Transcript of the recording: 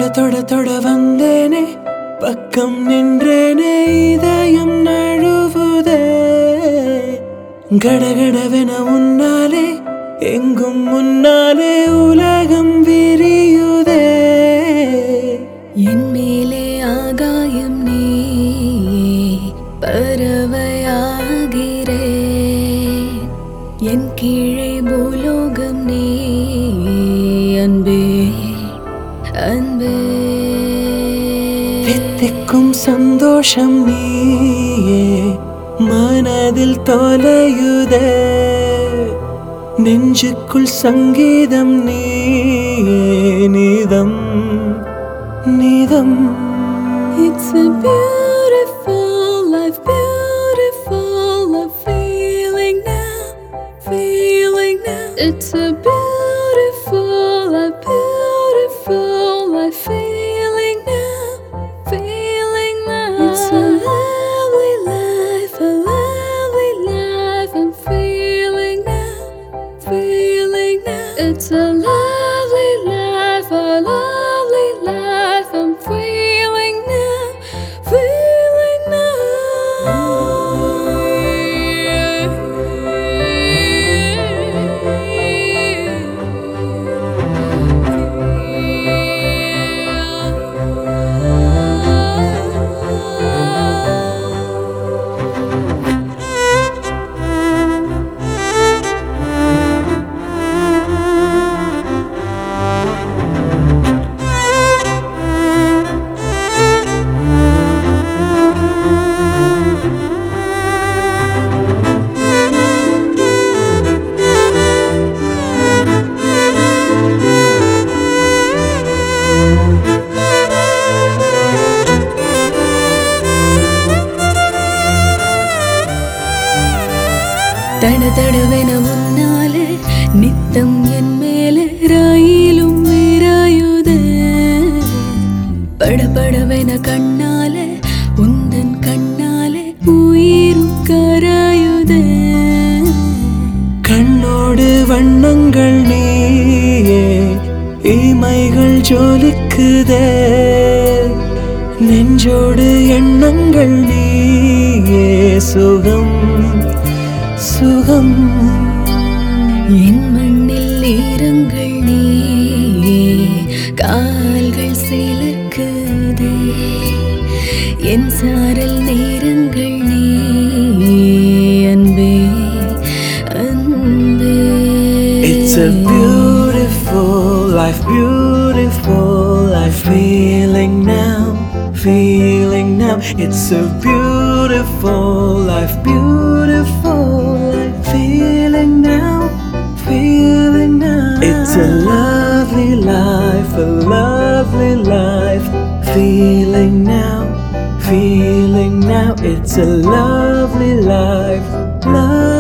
தொட தொட வந்தேனே பக்கம் நின்றேனே இதயம் நழுவுதே கடகடவென உன்னாலே எங்கும் முன்னாலே உலகம் விரியுதே என் மேலே ஆகாயம் நீ பறவையாகிறே என் கீழே பூலோகம் நீ அன்பே அன்பே தித்திக்கும் சந்தோஷம் நீயே மனதில் தொலையுதே நெஞ்சுக்குள் சங்கீதம் நீயே நீதம் நீதம் It's a beautiful life, beautiful life, feeling now, feeling now. It's a beautiful life, beautiful life, feeling now, feeling now. It's a lovely life, a lovely life, I'm feeling now, feeling now. It's a lovely life, a lovely life, I'm feeling now, feeling now. தட தடவென முன்னாலே நித்தம் என் மேலே ராயிலும் விராயுதே படபடவென கண்ணாலே உந்தன் கண்ணாலே உயிரும் கராயுதே கண்ணோடு வண்ணங்கள் நீயே இமைகள் ஜொலிக்குதே நெஞ்சோடு எண்ணங்கள் நீயே சுகம் சுகம் என் மண்ணில் ஈரங்கள் நீயே கால்கள் சிலக்குதே என் சாரல் நேரங்கள் நீயே அன்பே அன்பே It's a beautiful life, beautiful life, feeling now, feeling now. It's a beautiful life, beautiful life, feeling now, feeling now. It's a lovely life, a lovely life, feeling now, feeling now. It's a lovely life, love.